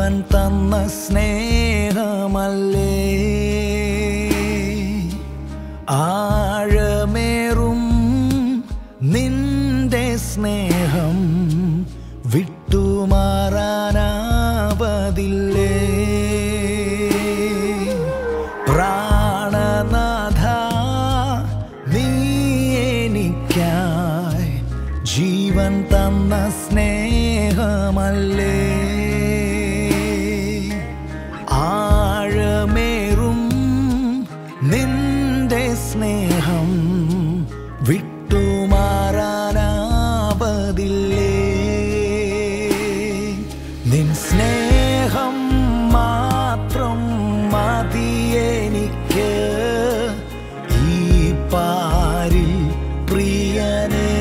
ജീവൻ തന്ന സ്നേഹമല്ലേ ആഴമേറും നിന്റെ സ്നേഹം വിട്ടുമാറാനാവതില്ലേ പ്രാണനാഥ നീ എനിക്കായി ജീവൻ തന്ന സ്നേഹമല്ലേ ആഴമേറും നിന്റെ സ്നേഹം വിട്ടുമാറാനാവതില്ലേ നിൻ സ്നേഹം മാത്രം മതി എനിക്ക് ഈ പാരിൽ പ്രിയനേ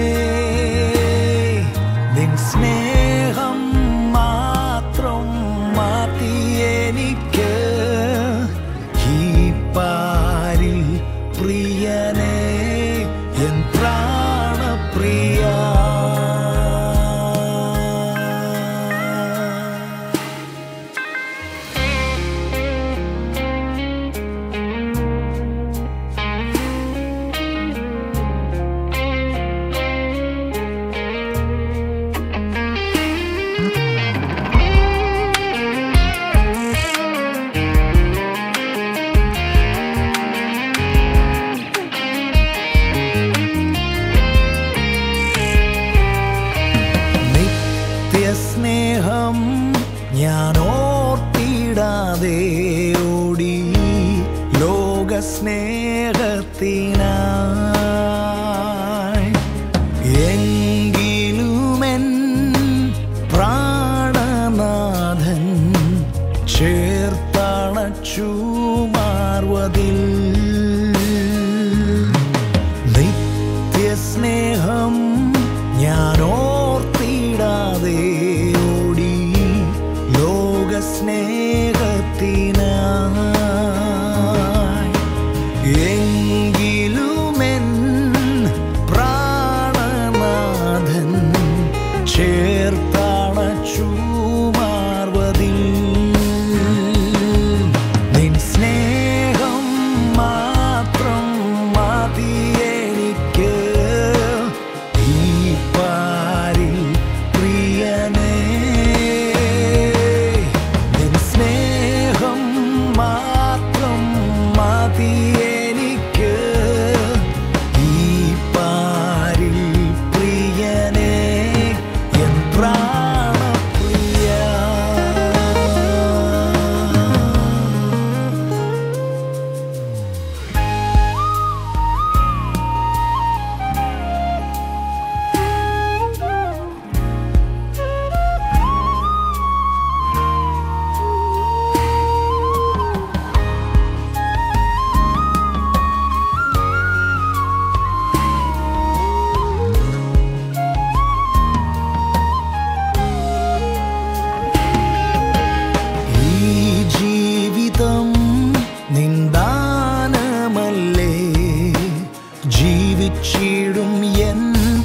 നിൻ സ്നേഹം മാത്രം മതി എനിക്ക് ഈ പാരിൽ പ്രിയനേ എൻ പ്രാണപ്രിയ നിത്യസ്നേഹം ഞാൻ ഓർത്തിടാതെ ഓടി ലോകസ്നേഹത്തിനായി എങ്കിലുമെൻ പ്രാണനാഥൻ ചേർത്തണച്ചു മാർവതിൽ നിത്യസ്നേഹം ഞാൻ ഓർത്തിടാതെ ഓടി ലോകസ്നേഹത്തിനായി എങ്കിലുമെൻ പ്രാണനാഥൻ ചേർത്തണച്ചു മാർവതിൽ നിൻ സ്നേഹം മാത്രം മതി എനിക്ക് ഈ പാരിൽ പ്രിയനേ നിൻ സ്നേഹം മാത്രം മതി എനിക്ക് ഈ പാരിൽ പ്രിയനേ എൻ പ്രാണപ്രിയ ഈ ജീവിതം നിന്ദാനമല്ലേ ജീവിച്ചിടും എൻ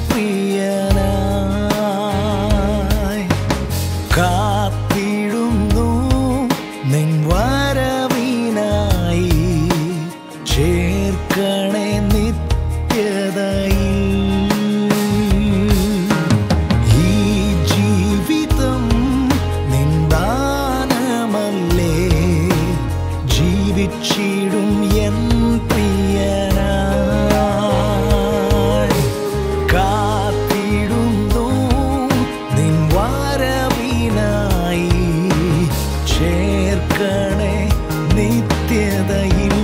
പ്രിയനായി കാത്തിടുന്നു നിൻ വരവിനായി ചേർക്കണേ നിത്യതയിൽ ഈ ജീവിതം നിന്ദാനമല്ലേ ജീവിച്ചിടും എൻ പ്രിയനായി കാത്തിടുന്നു നിൻ വരവിനായി ചേർക്കണേ നിത്യതയിൽ